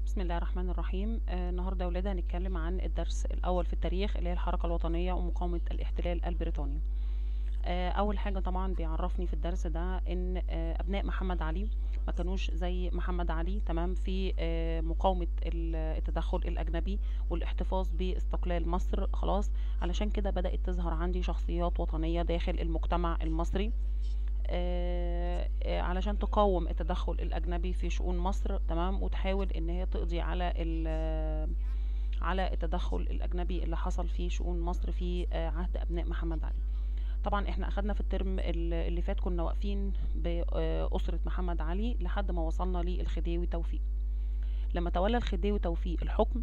بسم الله الرحمن الرحيم آه، النهارده يا ولاد هنتكلم عن الدرس الاول في التاريخ اللي هي الحركه الوطنيه ومقاومه الاحتلال البريطاني آه، اول حاجه طبعا بيعرفني في الدرس ده ان آه، ابناء محمد علي ما كانوش زي محمد علي تمام في آه، مقاومه ال- التدخل الاجنبي والاحتفاظ باستقلال مصر خلاص علشان كده بدات تظهر عندي شخصيات وطنيه داخل المجتمع المصري آه، آه، علشان تقاوم التدخل الأجنبي في شؤون مصر تمام وتحاول إن هي تقضي على ال- على التدخل الأجنبي اللي حصل في شؤون مصر في آه، عهد أبناء محمد علي طبعا احنا أخدنا في الترم ال- اللي فات كنا واقفين بأسرة محمد علي لحد ما وصلنا للخديوي توفيق لما تولى الخديوي توفيق الحكم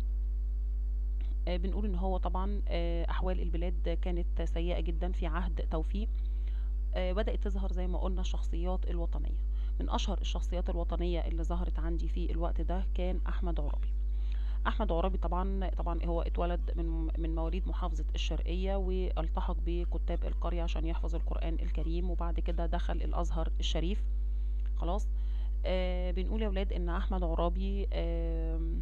آه، بنقول ان هو طبعا آه، احوال البلاد كانت سيئة جدا في عهد توفيق آه، بدأت تظهر زي ما قلنا الشخصيات الوطنية من أشهر الشخصيات الوطنية اللي ظهرت عندي في الوقت ده كان أحمد عرابي أحمد عرابي طبعا طبعا هو اتولد من من مواليد محافظة الشرقية والتحق بكتاب القرية عشان يحفظ القرآن الكريم وبعد كده دخل الأزهر الشريف خلاص آه بنقول يا ولاد إن أحمد عرابي آم،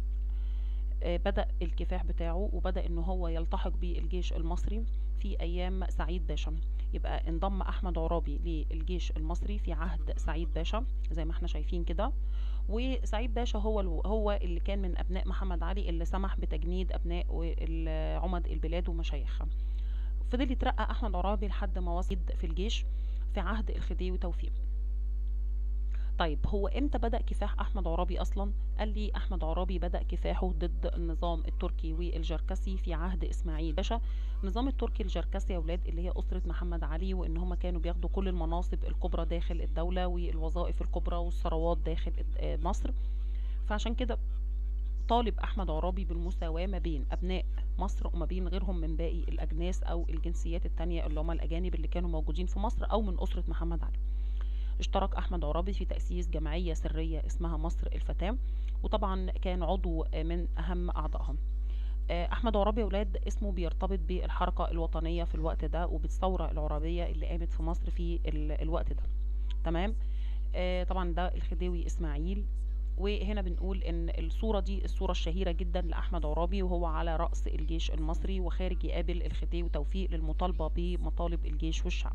آه، بدأ الكفاح بتاعه وبدأ إن هو يلتحق بالجيش المصري في أيام سعيد باشا يبقى انضم أحمد عرابي للجيش المصري في عهد سعيد باشا زي ما احنا شايفين كده وسعيد باشا هو الو- هو اللي كان من أبناء محمد علي اللي سمح بتجنيد أبناء ال- عمد البلاد ومشايخها فضل يترقى أحمد عرابي لحد ما وصل في الجيش في عهد الخديوي توفيق طيب هو امتى بدأ كفاح احمد عرابي اصلا قال لي احمد عرابي بدأ كفاحه ضد النظام التركي والجركسي في عهد اسماعيل باشا النظام التركي الجركسي يا ولاد اللي هي اسرة محمد علي وان هم كانوا بياخدوا كل المناصب الكبرى داخل الدولة والوظائف الكبرى والثروات داخل الد- آه، مصر فعشان كده طالب احمد عرابي بالمساواة ما بين ابناء مصر وما بين غيرهم من باقي الاجناس او الجنسيات التانية اللي هم الاجانب اللي كانوا موجودين في مصر او من اسرة محمد علي اشترك احمد عرابي في تأسيس جمعية سرية اسمها مصر الفتاة وطبعا كان عضو من اهم اعضائها آه، احمد عرابي يا ولاد اسمه بيرتبط بالحركة الوطنية في الوقت ده وبالثورة العرابية اللي قامت في مصر في ال- الوقت ده تمام آه، طبعا ده الخديوي اسماعيل وهنا بنقول ان الصورة دي الصورة الشهيرة جدا لأحمد عرابي وهو على رأس الجيش المصري وخارج يقابل الخديوي توفيق للمطالبة بمطالب الجيش والشعب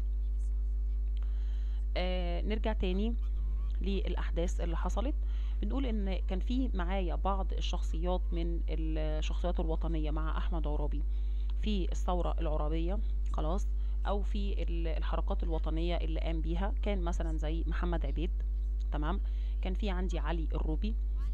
آه نرجع تاني للأحداث اللي حصلت بنقول إن كان في معايا بعض الشخصيات من الشخصيات الوطنية مع أحمد عرابي في الثورة العرابية خلاص أو في ال- الحركات الوطنية اللي قام بيها كان مثلا زي محمد عبيد تمام كان في عندي علي الروبي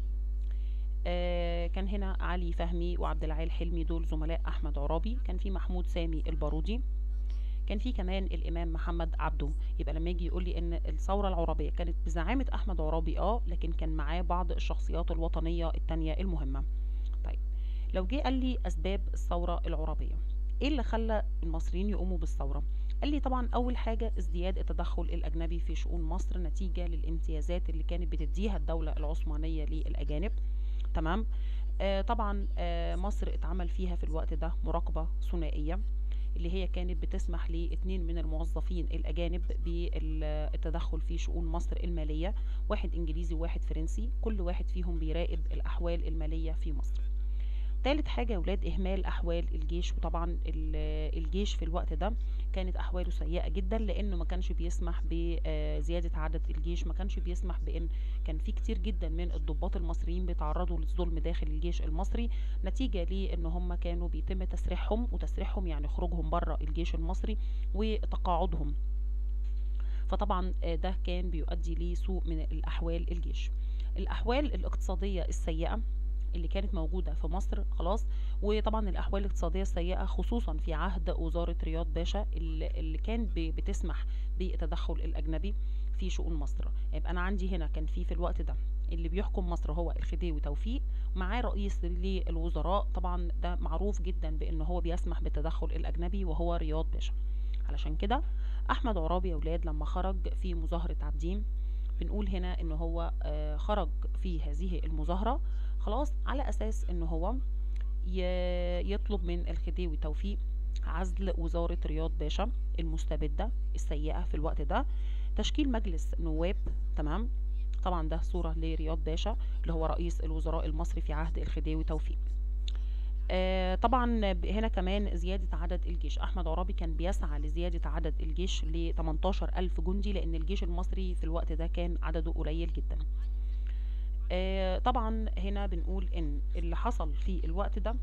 آه كان هنا علي فهمي وعبد العال حلمي دول زملاء أحمد عرابي كان في محمود سامي البارودي كان في كمان الامام محمد عبده يبقى لما يجي يقول لي ان الثوره العربيه كانت بزعامه احمد عرابي اه لكن كان معاه بعض الشخصيات الوطنيه التانية المهمه طيب لو جه قال لي اسباب الثوره العربيه ايه اللي خلى المصريين يقوموا بالثوره قال لي طبعا اول حاجه ازدياد التدخل الاجنبي في شؤون مصر نتيجه للامتيازات اللي كانت بتديها الدوله العثمانيه للاجانب تمام آه طبعا آه مصر اتعمل فيها في الوقت ده مراقبه ثنائيه اللي هي كانت بتسمح لاتنين من الموظفين الأجانب بالتدخل في شؤون مصر المالية واحد إنجليزي وواحد فرنسي كل واحد فيهم بيراقب الأحوال المالية في مصر تالت حاجة يا ولاد إهمال أحوال الجيش وطبعا ال- الجيش في الوقت ده كانت أحواله سيئة جدا لأنه ما كانش بيسمح بزيادة عدد الجيش ما كانش بيسمح بأن كان في كتير جدا من الضباط المصريين بيتعرضوا للظلم داخل الجيش المصري نتيجة لأن هم كانوا بيتم تسريحهم وتسريحهم يعني خروجهم بره الجيش المصري وتقاعدهم فطبعا آه، ده كان بيؤدي لسوء من الأحوال الجيش الأحوال الاقتصادية السيئة اللي كانت موجودة في مصر خلاص وطبعا الأحوال الاقتصادية السيئة خصوصا في عهد وزارة رياض باشا اللي اللي كان ب- بتسمح بالتدخل الأجنبي في شؤون مصر يبقى أنا عندي هنا كان في في الوقت ده اللي بيحكم مصر هو الخديوي توفيق معاه رئيس للوزراء طبعا ده معروف جدا بأن هو بيسمح بالتدخل الأجنبي وهو رياض باشا علشان كده أحمد عرابي يا ولاد لما خرج في مظاهرة عابدين بنقول هنا ان هو آه، خرج في هذه المظاهرة خلاص على اساس ان هو ي- يطلب من الخديوي توفيق عزل وزارة رياض باشا المستبدة السيئة في الوقت ده تشكيل مجلس نواب تمام طبعا ده صورة لرياض باشا اللي هو رئيس الوزراء المصري في عهد الخديوي توفيق آه، طبعا ب- هنا كمان زيادة عدد الجيش أحمد عرابي كان بيسعى لزيادة عدد الجيش ل 18 ألف جندي لأن الجيش المصري في الوقت ده كان عدده قليل جدا آه، طبعا هنا بنقول إن اللي حصل في الوقت ده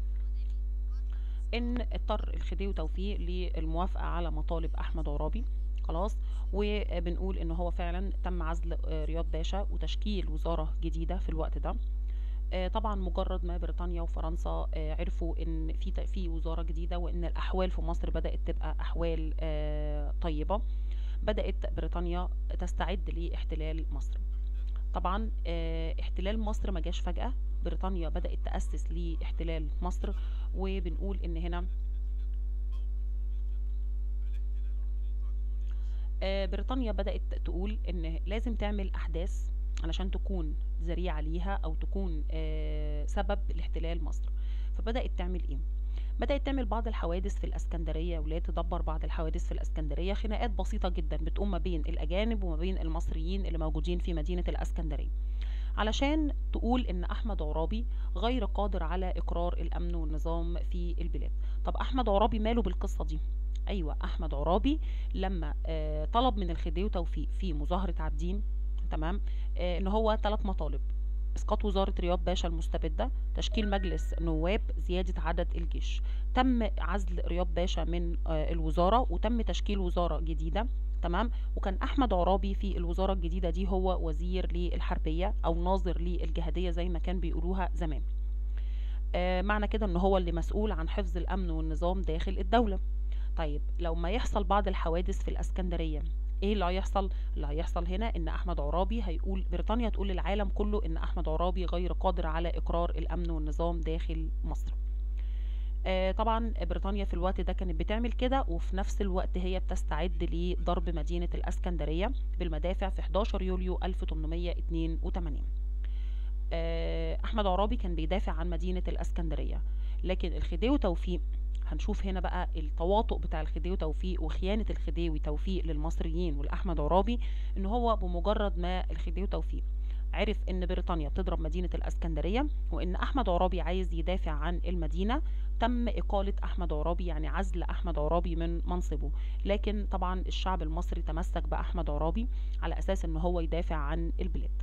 ان اضطر الخديوي توفيق للموافقه على مطالب احمد عرابي خلاص وبنقول ان هو فعلا تم عزل آه، رياض باشا وتشكيل وزاره جديده في الوقت ده آه، طبعا مجرد ما بريطانيا وفرنسا آه، عرفوا ان في ت- في وزاره جديده وان الاحوال في مصر بدات تبقى احوال آه، طيبه بدات بريطانيا تستعد لاحتلال مصر طبعا آه، احتلال مصر ما جاش فجاه بريطانيا بدات تاسس لاحتلال مصر وبنقول ان هنا آه، بريطانيا بدأت تقول إن لازم تعمل أحداث علشان تكون ذريعة ليها أو تكون آه، سبب لاحتلال مصر فبدأت تعمل إيه؟ بدأت تعمل بعض الحوادث في الإسكندرية ولا تدبر بعض الحوادث في الإسكندرية خناقات بسيطة جدا بتقوم ما بين الأجانب وما بين المصريين اللي موجودين في مدينة الإسكندرية علشان تقول إن أحمد عرابي غير قادر على إقرار الأمن والنظام في البلاد طب أحمد عرابي ماله بالقصة دي؟ أيوة أحمد عرابي لما آه، طلب من الخديوي توفيق في مظاهرة عابدين تمام آه، ان هو ثلاث مطالب اسقاط وزارة رياض باشا المستبدة تشكيل مجلس نواب زيادة عدد الجيش تم عزل رياض باشا من آه، الوزارة وتم تشكيل وزارة جديدة تمام وكان احمد عرابي في الوزارة الجديدة دي هو وزير للحربية او ناظر للجهادية زي ما كان بيقولوها زمان آه، معنى كده ان هو اللي مسؤول عن حفظ الامن والنظام داخل الدولة طيب لو ما يحصل بعض الحوادث في الاسكندريه ايه اللي هيحصل اللي هيحصل هنا ان احمد عرابي هيقول بريطانيا تقول للعالم كله ان احمد عرابي غير قادر على اقرار الامن والنظام داخل مصر آه طبعا بريطانيا في الوقت ده كانت بتعمل كده وفي نفس الوقت هي بتستعد لضرب مدينة الاسكندرية بالمدافع في 11 يوليو 1882 آه احمد عرابي كان بيدافع عن مدينة الاسكندرية لكن الخديوي توفيق هنشوف هنا بقى التواطؤ بتاع الخديوي توفيق وخيانة الخديوي توفيق للمصريين والأحمد عرابي إن هو بمجرد ما الخديوي توفيق عرف إن بريطانيا بتضرب مدينة الإسكندرية وإن أحمد عرابي عايز يدافع عن المدينة تم إقالة أحمد عرابي يعني عزل أحمد عرابي من منصبه لكن طبعا الشعب المصري تمسك بأحمد عرابي على أساس إن هو يدافع عن البلاد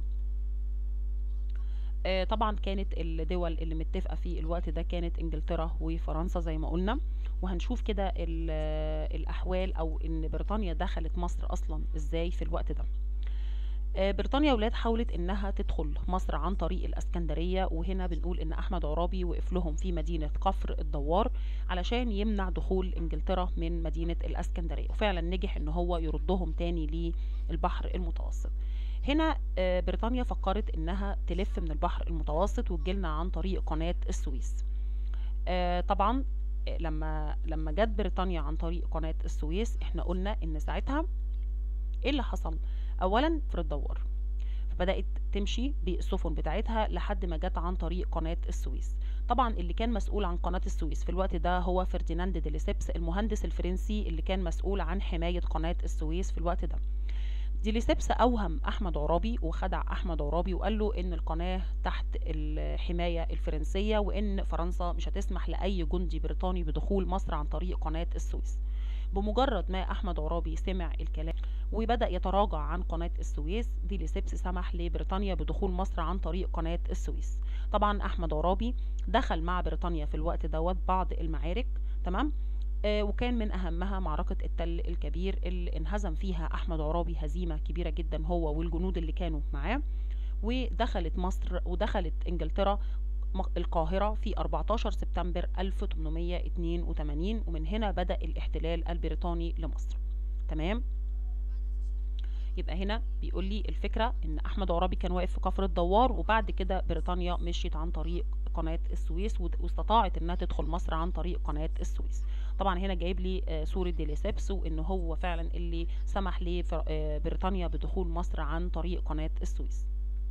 آه، طبعا كانت الدول اللي متفقة في الوقت ده كانت انجلترا وفرنسا زي ما قلنا وهنشوف كده ال- آه، الاحوال او ان بريطانيا دخلت مصر اصلا ازاي في الوقت ده آه، بريطانيا ولاد حاولت انها تدخل مصر عن طريق الاسكندريه وهنا بنقول ان احمد عرابي وقف لهم في مدينه كفر الدوار علشان يمنع دخول انجلترا من مدينه الاسكندريه وفعلا نجح ان هو يردهم تاني للبحر المتوسط هنا آه، بريطانيا فكرت انها تلف من البحر المتوسط وتجيلنا عن طريق قناه السويس آه، طبعا آه، لما لما جت بريطانيا عن طريق قناه السويس احنا قلنا ان ساعتها ايه اللي حصل اولا في الدوار فبدات تمشي بالسفن بتاعتها لحد ما جت عن طريق قناه السويس طبعا اللي كان مسؤول عن قناه السويس في الوقت ده هو فرديناند دي ليسيبس المهندس الفرنسي اللي كان مسؤول عن حمايه قناه السويس في الوقت ده ديليسيبس اوهم احمد عرابي وخدع احمد عرابي وقال له ان القناه تحت الحمايه الفرنسيه وان فرنسا مش هتسمح لاي جندي بريطاني بدخول مصر عن طريق قناه السويس بمجرد ما احمد عرابي سمع الكلام وبدا يتراجع عن قناه السويس ديليسيبس سمح لبريطانيا بدخول مصر عن طريق قناه السويس طبعا احمد عرابي دخل مع بريطانيا في الوقت دوت بعض المعارك تمام آه، وكان من اهمها معركه التل الكبير اللي انهزم فيها احمد عرابي هزيمه كبيره جدا هو والجنود اللي كانوا معاه ودخلت مصر ودخلت انجلترا م- القاهرة في 14 سبتمبر 1882 ومن هنا بدأ الاحتلال البريطاني لمصر تمام يبقى هنا بيقول لي الفكرة ان احمد عرابي كان واقف في كفر الدوار وبعد كده بريطانيا مشيت عن طريق قناة السويس ود- واستطاعت انها تدخل مصر عن طريق قناة السويس طبعا هنا جايب لي آه، صورة ديليسيبس وان هو فعلا اللي سمح لبريطانيا بدخول مصر عن طريق قناة السويس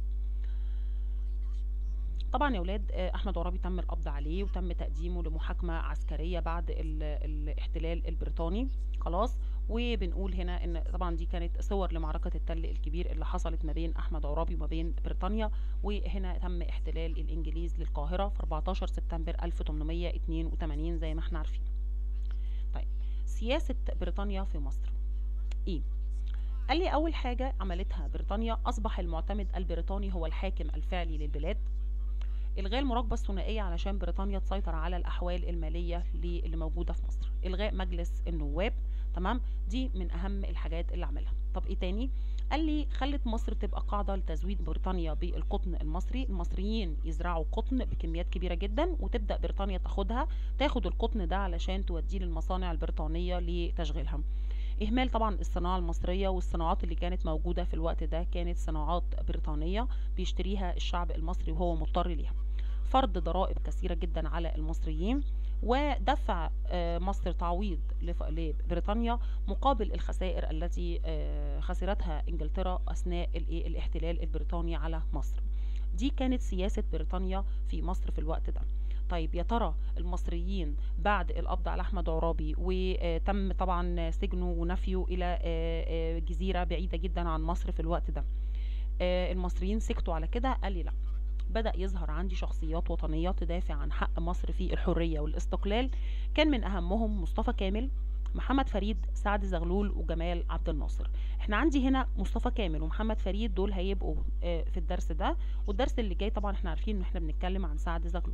طبعا يا ولاد آه، احمد عرابي تم القبض عليه وتم تقديمه لمحاكمه عسكريه بعد ال- الاحتلال البريطاني خلاص وبنقول هنا ان طبعا دي كانت صور لمعركة التل الكبير اللي حصلت ما بين احمد عرابي وما بين بريطانيا وهنا تم احتلال الانجليز للقاهرة في 14 سبتمبر 1882 زي ما احنا عارفين طيب سياسة بريطانيا في مصر ايه قال لي اول حاجة عملتها بريطانيا اصبح المعتمد البريطاني هو الحاكم الفعلي للبلاد الغاء المراقبه الثنائيه علشان بريطانيا تسيطر على الاحوال الماليه اللي موجوده في مصر الغاء مجلس النواب تمام دي من اهم الحاجات اللي عملها طب ايه تاني قال لي خلت مصر تبقى قاعده لتزويد بريطانيا بالقطن المصري المصريين يزرعوا قطن بكميات كبيره جدا وتبدا بريطانيا تاخدها تاخد القطن ده علشان توديه للمصانع البريطانيه لتشغيلها إهمال طبعا الصناعة المصرية والصناعات اللي كانت موجودة في الوقت ده كانت صناعات بريطانية بيشتريها الشعب المصري وهو مضطر ليها فرض ضرائب كثيرة جدا على المصريين ودفع مصر تعويض لبريطانيا مقابل الخسائر التي خسرتها انجلترا اثناء الاحتلال البريطاني على مصر دي كانت سياسة بريطانيا في مصر في الوقت ده طيب يا ترى المصريين بعد القبض على احمد عرابي وتم طبعا سجنه ونفيه الى جزيره بعيده جدا عن مصر في الوقت ده المصريين سكتوا على كده قال لي لا بدأ يظهر عندي شخصيات وطنية تدافع عن حق مصر في الحرية والاستقلال كان من أهمهم مصطفى كامل محمد فريد سعد زغلول وجمال عبد الناصر احنا عندي هنا مصطفى كامل ومحمد فريد دول هيبقوا في الدرس ده والدرس اللي جاي طبعا احنا عارفين ان احنا بنتكلم عن سعد زغلول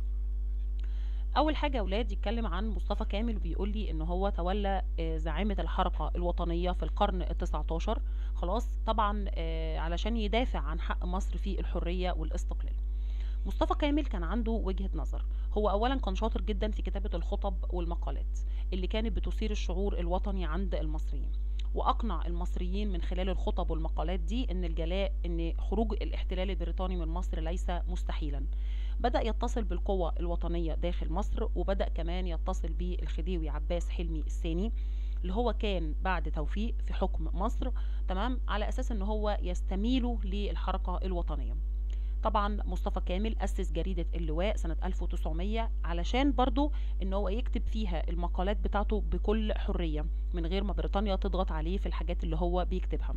اول حاجه يا اولاد يتكلم عن مصطفى كامل وبيقول لي ان هو تولى زعامه الحركه الوطنيه في القرن ال19 خلاص طبعا علشان يدافع عن حق مصر في الحريه والاستقلال مصطفى كامل كان عنده وجهه نظر هو اولا كان شاطر جدا في كتابه الخطب والمقالات اللي كانت بتثير الشعور الوطني عند المصريين واقنع المصريين من خلال الخطب والمقالات دي ان الجلاء ان خروج الاحتلال البريطاني من مصر ليس مستحيلا بدأ يتصل بالقوة الوطنية داخل مصر وبدأ كمان يتصل بالخديوي عباس حلمي الثاني اللي هو كان بعد توفيق في حكم مصر تمام على أساس ان هو يستميلوا للحركة الوطنية طبعا مصطفى كامل أسس جريدة اللواء سنة 1900 علشان برضو ان هو يكتب فيها المقالات بتاعته بكل حرية من غير ما بريطانيا تضغط عليه في الحاجات اللي هو بيكتبها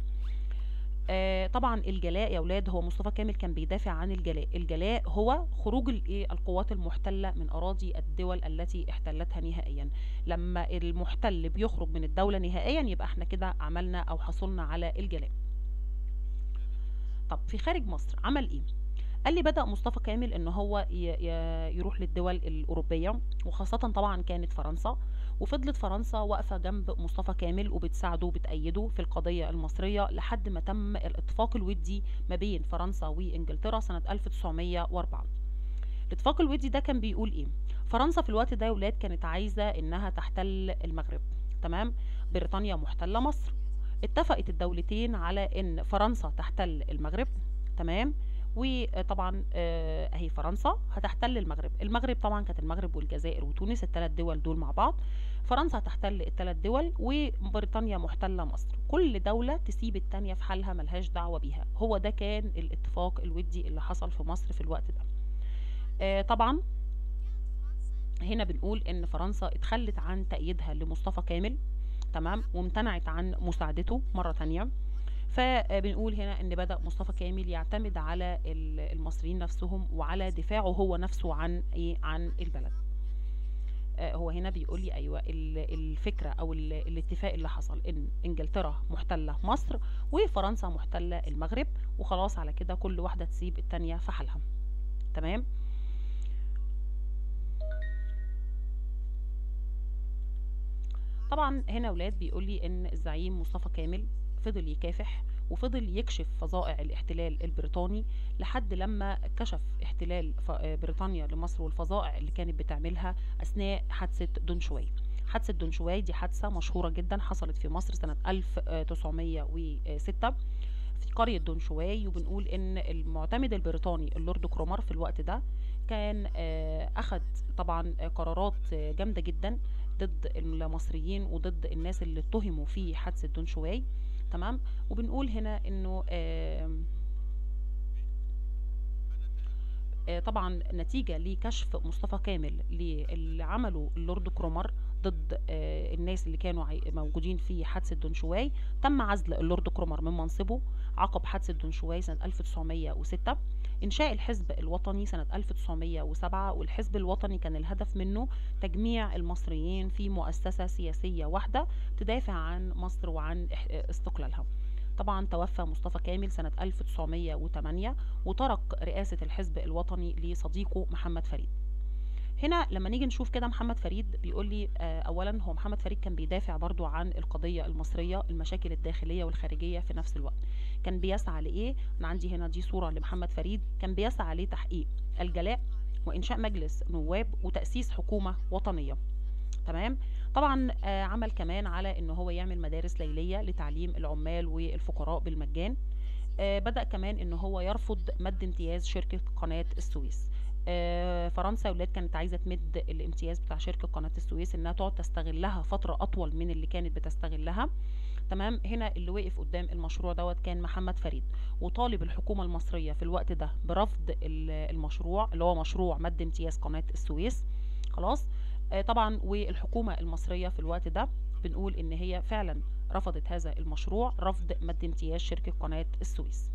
آه طبعا الجلاء يا اولاد هو مصطفى كامل كان بيدافع عن الجلاء الجلاء هو خروج الايه القوات المحتله من اراضي الدول التي احتلتها نهائيا لما المحتل بيخرج من الدوله نهائيا يبقى احنا كده عملنا او حصلنا على الجلاء طب في خارج مصر عمل ايه قال لي بدأ مصطفى كامل ان هو يروح للدول الاوروبيه وخاصه طبعا كانت فرنسا وفضلت فرنسا واقفه جنب مصطفى كامل وبتساعده وبتأيده في القضيه المصريه لحد ما تم الاتفاق الودي ما بين فرنسا وانجلترا سنه 1904 الاتفاق الودي ده كان بيقول ايه فرنسا في الوقت ده يا ولاد كانت عايزه انها تحتل المغرب تمام بريطانيا محتله مصر اتفقت الدولتين على ان فرنسا تحتل المغرب تمام وطبعا اهي فرنسا هتحتل المغرب المغرب طبعا كانت المغرب والجزائر وتونس الثلاث دول دول مع بعض فرنسا هتحتل الثلاث دول وبريطانيا محتله مصر كل دوله تسيب الثانيه في حالها ملهاش دعوه بيها هو ده كان الاتفاق الودي اللي حصل في مصر في الوقت ده آه طبعا هنا بنقول ان فرنسا اتخلت عن تأييدها لمصطفى كامل تمام وامتنعت عن مساعدته مره تانية فبنقول هنا ان بدا مصطفى كامل يعتمد على المصريين نفسهم وعلى دفاعه هو نفسه عن ايه عن البلد هو هنا بيقول لي ايوه الفكره او الاتفاق اللي حصل ان انجلترا محتله مصر وفرنسا محتله المغرب وخلاص على كده كل واحده تسيب التانيه في حالها تمام طبعا هنا ولاد بيقول لي ان الزعيم مصطفى كامل فضل يكافح وفضل يكشف فظائع الاحتلال البريطاني لحد لما كشف احتلال بريطانيا لمصر والفظائع اللي كانت بتعملها اثناء حادثه دونشواي حادثه دونشواي دي حادثه مشهوره جدا حصلت في مصر سنه 1906 في قريه دونشواي وبنقول ان المعتمد البريطاني اللورد كرومر في الوقت ده كان اخذ طبعا قرارات جامده جدا ضد المصريين وضد الناس اللي اتهموا في حادثه دونشواي تمام وبنقول هنا انه آه آه طبعا نتيجه لكشف مصطفى كامل للي عمله اللورد كرومر ضد آه، الناس اللي كانوا عي- موجودين في حادثة دونشواي تم عزل اللورد كرومر من منصبه عقب حادثة دونشواي سنة 1906 إنشاء الحزب الوطني سنة 1907 والحزب الوطني كان الهدف منه تجميع المصريين في مؤسسة سياسية واحدة تدافع عن مصر وعن إح- استقلالها طبعا توفى مصطفى كامل سنة 1908 وترك رئاسة الحزب الوطني لصديقه محمد فريد هنا لما نيجي نشوف كده محمد فريد بيقول لي آه، اولا هو محمد فريد كان بيدافع برضو عن القضيه المصريه المشاكل الداخليه والخارجيه في نفس الوقت كان بيسعى لايه انا عندي هنا دي صوره لمحمد فريد كان بيسعى لتحقيق الجلاء وانشاء مجلس نواب وتاسيس حكومه وطنيه تمام طبعا آه، عمل كمان على ان هو يعمل مدارس ليليه لتعليم العمال والفقراء بالمجان آه، بدأ كمان ان هو يرفض مد امتياز شركة قناة السويس آه، فرنسا ولاد كانت عايزة تمد الامتياز بتاع شركة قناة السويس انها تقعد تستغلها فترة اطول من اللي كانت بتستغلها تمام هنا اللي وقف قدام المشروع دوت كان محمد فريد وطالب الحكومة المصرية في الوقت ده برفض ال- المشروع اللي هو مشروع مد امتياز قناة السويس خلاص آه، طبعا والحكومة المصرية في الوقت ده بنقول ان هي فعلا رفضت هذا المشروع رفض مد امتياز شركة قناة السويس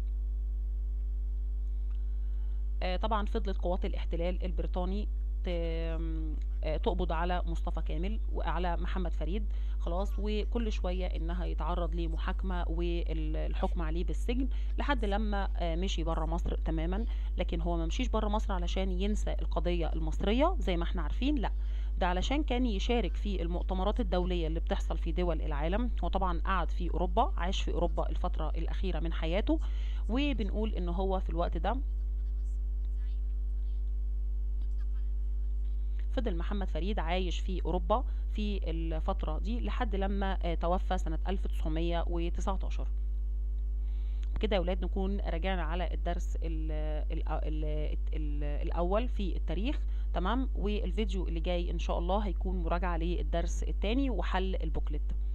آه، طبعا فضلت قوات الاحتلال البريطاني ت- آه، تقبض على مصطفى كامل وعلى محمد فريد خلاص وكل شوية انها يتعرض لمحاكمة والحكم عليه بالسجن لحد لما آه، مشي بره مصر تماما لكن هو ما مشيش بره مصر علشان ينسى القضية المصرية زي ما احنا عارفين لا ده علشان كان يشارك في المؤتمرات الدولية اللي بتحصل في دول العالم هو طبعا قعد في أوروبا عاش في أوروبا الفترة الأخيرة من حياته وبنقول إن هو في الوقت ده فضل محمد فريد عايش في أوروبا في الفترة دي لحد لما آه، توفى سنة 1919 كده يا ولاد نكون راجعنا على الدرس ال ال ال ال الأول في التاريخ تمام والفيديو اللي جاي إن شاء الله هيكون مراجعة للدرس التاني وحل البوكلت